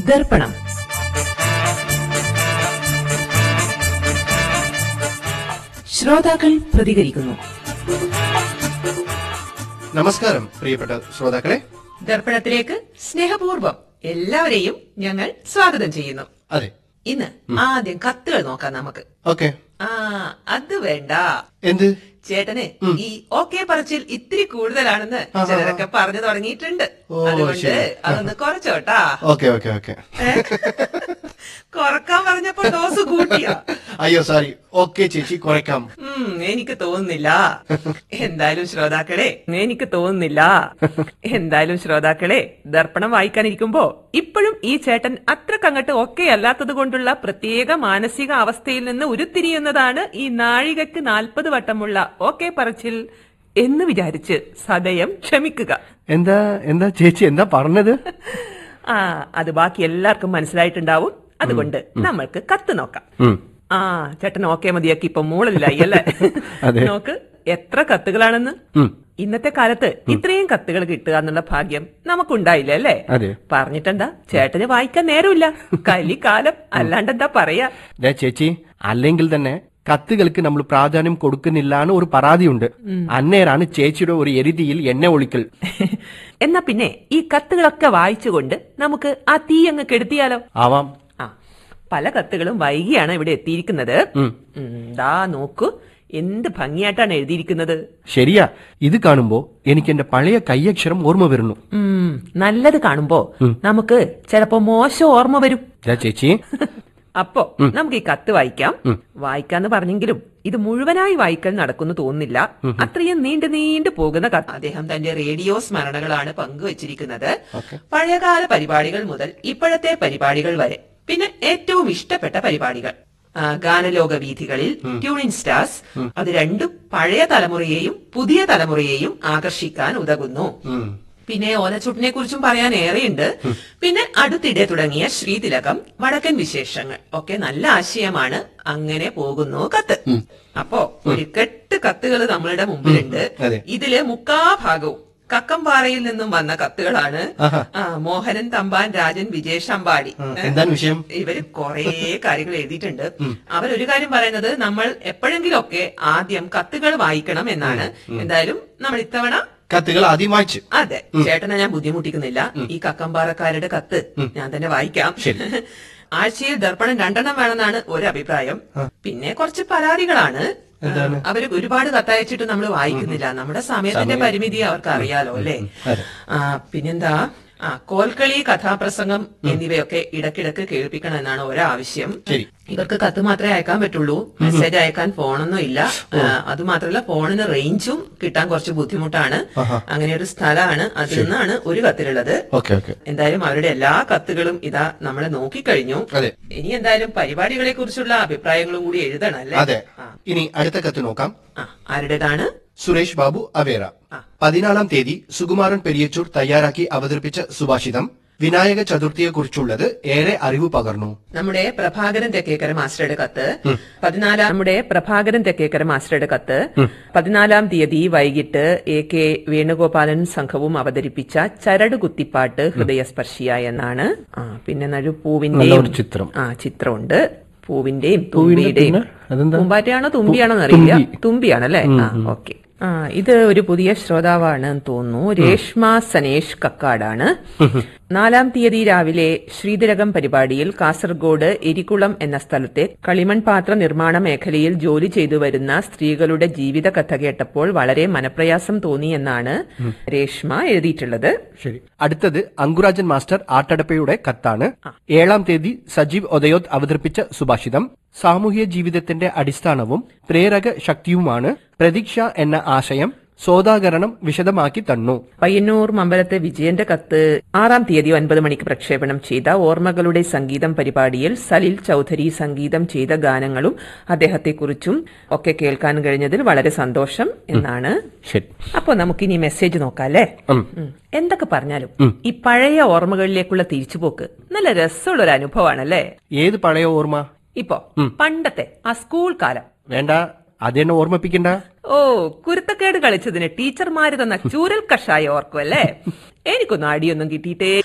ദർപ്പണം ശ്രോതാക്കൾ പ്രതികരിക്കുന്നു നമസ്കാരം പ്രിയപ്പെട്ട ശ്രോതാക്കളെ ദർപ്പണത്തിലേക്ക് സ്നേഹപൂർവ്വം എല്ലാവരെയും ഞങ്ങൾ സ്വാഗതം ചെയ്യുന്നു അതെ ഇന്ന് ആദ്യം കത്തുകൾ നോക്കാം നമുക്ക് ഓക്കെ ആ അത് വേണ്ട എന്ത് ചേട്ടന് ഈ ഓക്കെ പറച്ചിൽ ഇത്തിരി കൂടുതലാണെന്ന് ആഹാ. ചിലരൊക്കെ പറഞ്ഞു തുടങ്ങിയിട്ടുണ്ട് ഓ, അതുകൊണ്ട് ശരി. അതൊന്ന് കുറച്ചോട്ടാ ഓക്കെ ഓക്കെ ഓക്കെ ഏ? കുറക്കാൻ പറഞ്ഞപ്പോ ഡോസ് കൂട്ടിയാ അയ്യോ സോറി ഓക്കെ ചേച്ചി കുറയ്ക്കാം ഉം, എനിക്ക് തോന്നുന്നില്ല എന്തായാലും ശ്രോതാക്കളെ എനിക്ക് തോന്നുന്നില്ല എന്തായാലും ശ്രോതാക്കളെ ദർപ്പണം വായിക്കാനിരിക്കുമ്പോ ഇപ്പോഴും ഈ ചേട്ടൻ അത്രക്കങ്ങട്ട് ഒക്കെ അല്ലാത്തത് കൊണ്ടുള്ള പ്രത്യേക മാനസിക അവസ്ഥയിൽ നിന്ന് ഉരുത്തിരിയുന്നതാണ് ഈ നാഴികക്ക് നാൽപ്പത് വട്ടമുള്ള ഓക്കെ പറച്ചിൽ എന്ന് വിചാരിച്ച് സദയം ക്ഷമിക്കുക എന്താ എന്താ ചേച്ചി എന്താ പറഞ്ഞത് ആ അത് ബാക്കി എല്ലാവർക്കും മനസ്സിലായിട്ടുണ്ടാവും അതുകൊണ്ട് നമ്മൾക്ക് കത്ത് നോക്കാം ഉം. ആ ചേട്ടൻ ഓക്കെ മതിയാക്കി ഇപ്പൊ മൂളില്ലായി അല്ലേ അതെ. നോക്ക് എത്ര കത്തുകളാണെന്ന് ഉം. ഇന്നത്തെ കാലത്ത് ഇത്രയും കത്തുകൾ കിട്ടുക എന്നുള്ള ഭാഗ്യം നമുക്കുണ്ടായില്ല അല്ലേ അതെ. പറഞ്ഞിട്ടെന്താ ചേട്ടന് വായിക്കാൻ നേരമില്ല കലിക്കാലം അല്ലാണ്ടെന്താ പറയാ ദേ ചേച്ചി അല്ലെങ്കിൽ തന്നെ കത്തുകൾക്ക് നമ്മൾ പ്രാധാന്യം കൊടുക്കുന്നില്ല എന്ന് ഒരു പരാതിയുണ്ട് അന്നേരാണ് ചേച്ചിയുടെ ഒരു എരുതിയിൽ എണ്ണ ഒളിക്കൽ എന്നാ പിന്നെ ഈ കത്തുകളൊക്കെ വായിച്ചുകൊണ്ട് നമുക്ക് ആ തീ അങ്ങ് കെടുത്തിയാലോ ആവാം ആ പല കത്തുകളും വൈകിയാണ് ഇവിടെ എത്തിയിരിക്കുന്നത് ഉം. ഉം, ദാ നോക്കൂ എന്ത് ഭംഗിയായിട്ടാണ് എഴുതിയിരിക്കുന്നത് ശരിയാ ഇത് കാണുമ്പോ എനിക്ക് എന്റെ പഴയ കയ്യക്ഷരം ഓർമ്മ വരുന്നു ഉം, നല്ലത് കാണുമ്പോ നമുക്ക് ചിലപ്പോ മോശം ഓർമ്മ വരും ദേ ചേച്ചി അപ്പോ നമുക്ക് ഈ കത്ത് വായിക്കാം വായിക്കാന്ന് പറഞ്ഞെങ്കിലും ഇത് മുഴുവനായി വായിക്കൽ നടക്കുന്നു തോന്നുന്നില്ല അത്രയും നീണ്ടു നീണ്ടു പോകുന്ന കത്ത് അദ്ദേഹം തന്റെ റേഡിയോ സ്മരണകളാണ് പങ്കുവച്ചിരിക്കുന്നത് പഴയകാല പരിപാടികൾ മുതൽ ഇപ്പോഴത്തെ പരിപാടികൾ വരെ പിന്നെ ഏറ്റവും ഇഷ്ടപ്പെട്ട പരിപാടികൾ ആ, ഗാനലോക വീഥികളിൽ ട്യൂണിംഗ് സ്റ്റാർസ് അത് രണ്ടും പഴയ തലമുറയെയും പുതിയ തലമുറയെയും ആകർഷിക്കാൻ ഉതകുന്നു ഉം. പിന്നെ ഓലച്ചുട്ടിനെ കുറിച്ചും പറയാൻ ഏറെയുണ്ട് പിന്നെ അടുത്തിടെ തുടങ്ങിയ ശ്രീതിലകം വടക്കൻ വിശേഷങ്ങൾ ഒക്കെ നല്ല ആശയമാണ് അങ്ങനെ പോകുന്നു കത്ത് അപ്പോ ഒരു കെട്ട് കത്തുകൾ നമ്മളുടെ മുമ്പിലുണ്ട് അതെ. ഇതില് മുക്കാ ഭാഗവും കക്കംപാറയിൽ നിന്നും വന്ന കത്തുകളാണ് ആഹാ. ആ, മോഹനൻ തമ്പാൻ രാജൻ വിജേഷ് അമ്പാടി ആ, എന്താണ് വിഷയം ഇവര് കൊറേ കാര്യങ്ങൾ എഴുതിയിട്ടുണ്ട് അവരൊരു കാര്യം പറയുന്നത് നമ്മൾ എപ്പോഴെങ്കിലും ഒക്കെ ആദ്യം കത്തുകൾ വായിക്കണം എന്നാണ് എന്തായാലും നമ്മൾ ഇത്തവണ കത്തുകൾ ആദ്യം വായിച്ച് അതെ ചേട്ടനെ ഞാൻ ബുദ്ധിമുട്ടിക്കുന്നില്ല ഈ കക്കമ്പാറക്കാരുടെ കത്ത് ഞാൻ തന്നെ വായിക്കാം ആഴ്ചയിൽ ദർപ്പണം രണ്ടെണ്ണം വേണമെന്നാണ് ഒരു അഭിപ്രായം പിന്നെ കുറച്ച് പരാതികളാണ് അവര് ഒരുപാട് കത്തയച്ചിട്ട് നമ്മൾ വായിക്കുന്നില്ല നമ്മുടെ സമയത്തിന്റെ പരിമിതി അവർക്ക് അറിയാലോ അല്ലേ ആ പിന്നെന്താ ആ കോൽക്കളി കഥാപ്രസംഗം എന്നിവയൊക്കെ ഇടക്കിടക്ക് കേൾപ്പിക്കണം എന്നാണ് ഒരാവശ്യം ശരി. ഇവർക്ക് കത്ത് മാത്രമേ അയക്കാൻ പറ്റുള്ളൂ മെസ്സേജ് അയക്കാൻ ഫോണൊന്നും ഇല്ല ആ, അത് മാത്രമല്ല ഫോണിന് റേഞ്ചും കിട്ടാൻ കുറച്ച് ബുദ്ധിമുട്ടാണ് അങ്ങനെ ഒരു സ്ഥലമാണ് അതിൽ നിന്നാണ് ഒരു കത്തിലുള്ളത് ഓക്കെ ഓക്കെ എന്തായാലും അവരുടെ എല്ലാ കത്തുകളും ഇതാ നമ്മളെ നോക്കിക്കഴിഞ്ഞു അതെ ഇനി എന്തായാലും പരിപാടികളെ കുറിച്ചുള്ള അഭിപ്രായങ്ങളും കൂടി എഴുതണം അല്ലേ അതെ ആ, ഇനി അടുത്ത കത്ത് നോക്കാം ആ, ആരുടേതാണ് സുരേഷ് ബാബു അവേറ പതിനാലാം തീയതി സുകുമാരൻ പെരിയച്ചൂർ തയ്യാറാക്കി അവതരിപ്പിച്ച സുഭാഷിതം വിനായക ചതുർത്ഥിയെക്കുറിച്ചുള്ളത് ഏറെ അറിവ് പകർന്നു നമ്മുടെ പ്രഭാകരൻ തെക്കേക്കര മാസ്റ്ററുടെ കത്ത് പതിനാലാം നമ്മുടെ പ്രഭാകരൻ തെക്കേക്കര മാസ്റ്ററുടെ കത്ത് പതിനാലാം തീയതി വൈകിട്ട് എ കെ വേണുഗോപാലൻ സംഘവും അവതരിപ്പിച്ച ചരട് കുത്തിപ്പാട്ട് ഹൃദയസ്പർശിയായ എന്നാണ് ആ പിന്നെ നഴു പൂവിന്റെയും നല്ലൊരു ചിത്രം. ആ ചിത്രമുണ്ട് പൂവിന്റെയും തുമ്പിയുടെയും പിന്നെ? അതെന്താ? പൂമ്പാറ്റയാണോ തുമ്പിയാണോ എന്നറിയില്ല തുമ്പിയാണല്ലേ ആ ഓക്കെ ആ ഇത് ഒരു പുതിയ ശ്രോതാവാണ് എന്ന് തോന്നുന്നു രേഷ്മ സനേഷ് കക്കാടാണ് നാലാം തീയതി രാവിലെ ശ്രീതിലകം പരിപാടിയിൽ കാസർഗോഡ് എരികുളം എന്ന സ്ഥലത്തെ കളിമൺ പാത്ര നിർമ്മാണ മേഖലയിൽ ജോലി ചെയ്തു വരുന്ന സ്ത്രീകളുടെ ജീവിത കഥ കേട്ടപ്പോൾ വളരെ മനപ്രയാസം തോന്നി എന്നാണ് രേഷ്മ എഴുതിയിട്ടുള്ളത് ശരി അടുത്തത് അങ്കുരാജൻ മാസ്റ്റർ ആട്ടടപ്പയുടെ കത്താണ് ഏഴാം തീയതി സജീവ് ഒദയോത് അവതരിപ്പിച്ച സുഭാഷിതം സാമൂഹ്യ ജീവിതത്തിന്റെ അടിസ്ഥാനവും പ്രേരക ശക്തിയുമാണ് പ്രതീക്ഷ എന്ന ആശയം സോദാകരണം വിശദമാക്കി തന്നു പയ്യന്നൂർ മമ്പലത്തെ വിജയന്റെ കത്ത് ആറാം തീയതി ഒൻപത് മണിക്ക് പ്രക്ഷേപണം ചെയ്ത ഓർമ്മകളുടെ സംഗീതം പരിപാടിയിൽ സലിൽ ചൌധരി സംഗീതം ചെയ്ത ഗാനങ്ങളും അദ്ദേഹത്തെക്കുറിച്ചും ഒക്കെ കേൾക്കാൻ കഴിഞ്ഞതിൽ വളരെ സന്തോഷം എന്നാണ് ശരി അപ്പൊ നമുക്കിനി മെസ്സേജ് നോക്കാം അല്ലേ ഉം. ഉം. എന്തൊക്കെ പറഞ്ഞാലും ഈ പഴയ ഓർമ്മകളിലേക്കുള്ള തിരിച്ചുപോക്ക് നല്ല രസമുള്ള ഒരു അനുഭവമാണല്ലേ ഏത് പഴയ ഓർമ്മ ഇപ്പോ പണ്ടത്തെ ആ സ്കൂൾ കാലം വേണ്ട അതെന്നെ ഓർമ്മിപ്പിക്കണ്ട ഓ കുരുത്തക്കേട് കളിച്ചതിന് ടീച്ചർമാര് തന്ന ചൂരൽ കഷായ ഓർക്കും അല്ലേ എനിക്കൊന്നും അടിയൊന്നും കിട്ടിയിട്ടേ